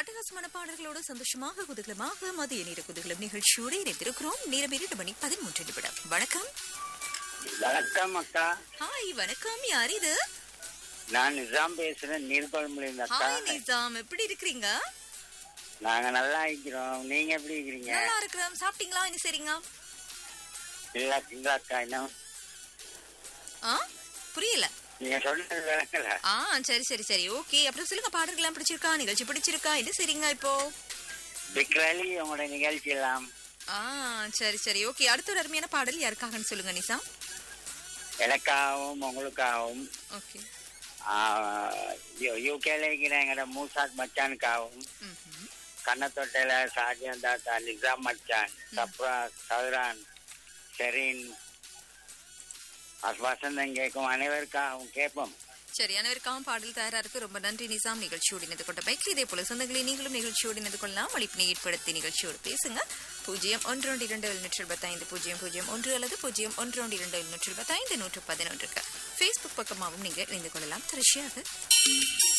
அட்டகாசமான பாடல்களோடு சந்தோஷமாக குதூகலமாக மதிய நேர குதூகலம் நிகழ்ச்சியோடு இணைந்திருக்கிறோம் நேரம் இரண்டு மணி பதிமூன்று நிமிடம் வணக்கம் வணக்கம் அக்கா ஹாய் வணக்கம் யார் இது நான் நிசாம் பேசுறேன் நீர்கொழும்புல அக்கா ஹாய் நிசாம் எப்படி இருக்கிறீங்க நாங்க நல்லா இருக்கிறோம் நீங்க எப்படி இருக்கிறீங்க நல்லா இருக்கிறோம் சாப்பிட்டீங்களா என்ன சரிங்க இல்ல இல்ல அக்கா இன்னும் ஆ புரியல நீங்க சொன்னது விளங்கல ஆ சரி சரி சரி ஓகே அப்புறம் சொல்லுங்க பாடல்கள்லாம் பிடிச்சிருக்கா நிகழ்ச்சி பிடிச்சிருக்கா என்ன சரிங்க இப்போ பிக்ரலி உங்களோட நிகழ்ச்சி எல்லாம் ஆ சரி சரி ஓகே அடுத்த ஒரு அருமையான பாடல் யாருக்காகன்னு சொல்லுங்க நிசாம் எனக்காகவும் உங்களுக்காகவும் ஓகே யூகேல இருக்கிற எங்கட மூசாக் மச்சானுக்காகவும் ம்ஹும். கண்ணத்தொட்டையில ஷாஜியான் தாத்தா நிசாம் மச்சான் சப்ரா சௌரான் ஷெரீன் வசந்தம் கேட்கும் அனைவருக்காகவும் கேட்போம் சரி அனைவருக்காகவும் பாடல் தயாரா இருக்கு ரொம்ப நன்றி நிசாம் நிகழ்ச்சியோடு இணைந்து கொண்ட பைக்கில் இதே போல சொந்தங்களை நீங்களும் நிகழ்ச்சியோடு இணைந்து கொள்ளலாம் அளிப்பினை ஏற்படுத்தி நிகழ்ச்சியோடு பேசுங்க பூஜ்ஜியம் ஒன்று ஒன்று இரண்டு எழுநூற்று இருபத்தைந்து பூஜ்ஜியம் பூஜ்ஜியம் ஒன்று அல்லது பூஜ்ஜியம் ஒன்று ஒன்று இரண்டு எழுநூற்று இருபத்தைந்து நூற்று பதினொன்றுக்கு ஃபேஸ்புக் பக்கமாகவும் நீங்கள் இணைந்து கொள்ளலாம் தொடர்ச்சியாக